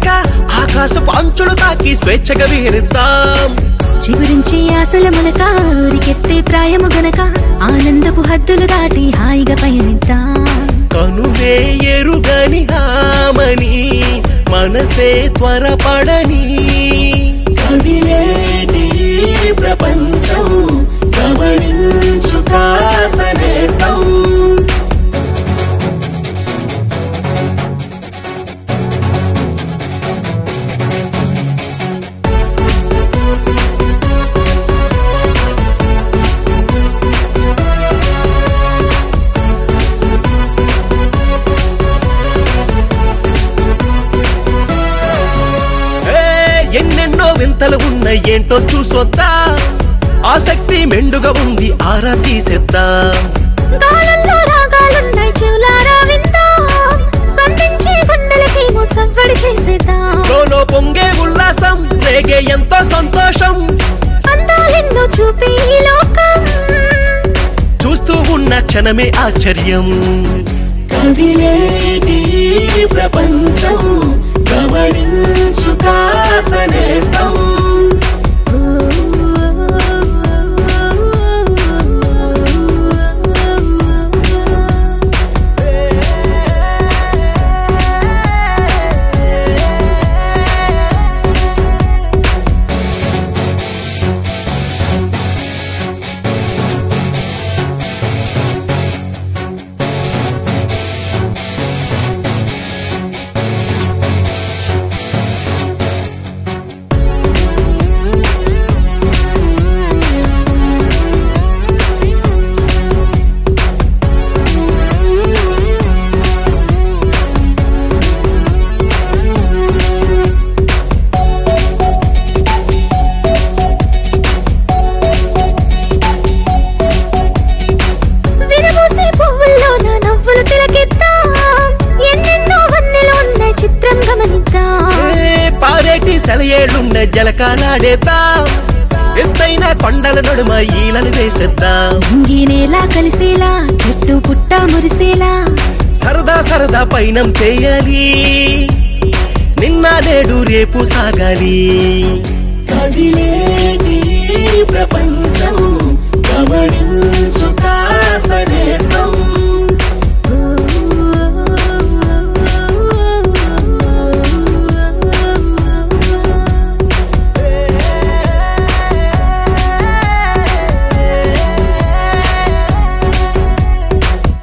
గనక ఆకాశపు అంచులు తాకి స్వేచ్ఛగా విహరిద్దాం చిగురించి ఆశల మొలక ఊరికెత్తే ప్రాయము గనక ఆనందపు హద్దులు దాటి హాయిగా పయనిద్దాం కనువే ఎరుగని హామని మనసే త్వరపడని కదిలేటి ప్రపంచం గమనించు కాసనేసం ఏ, ఎన్నెన్నో వింతలు ఉన్నాయి ఏంటో చూసొద్దా ఆసక్తి మెండుగా ఉంది ఆరా తీసేద్దాం గాలుల్లో రాగాలున్నాయి చెవులారా విందాం స్పందించే గుండెలకి ముసవ్వడి చేసేద్దాం లోలో పొంగే ఉల్లాసం రేగే ఎంతో సంతోషం అందాలెన్నో చూపి ఈ లోకం చూస్తూ ఉన్న క్షణమే ఆశ్చర్యం కదిలేటి ప్రపంచం గమనించు కాసనేసం విరబూసే పువ్వుల్లో నా నవ్వులు తిలకిద్దాం ఎన్నెన్నో వన్నెలు ఉన్నాయి చిత్రం గమనిద్దాం ఏ, పారేటి సెలయేళ్ళున్న జలకాలాడేద్దాం ఎత్తైన కొండల నడుమ ఈలను వేసేద్దాం ఇంగి నేల కలిసేలా చెట్టు పుట్ట మురిసేలా సరదా సరదా పయనం చేయాలి నిన్న నేడు రేపు సాగాలి కదిలేటి ప్రపంచం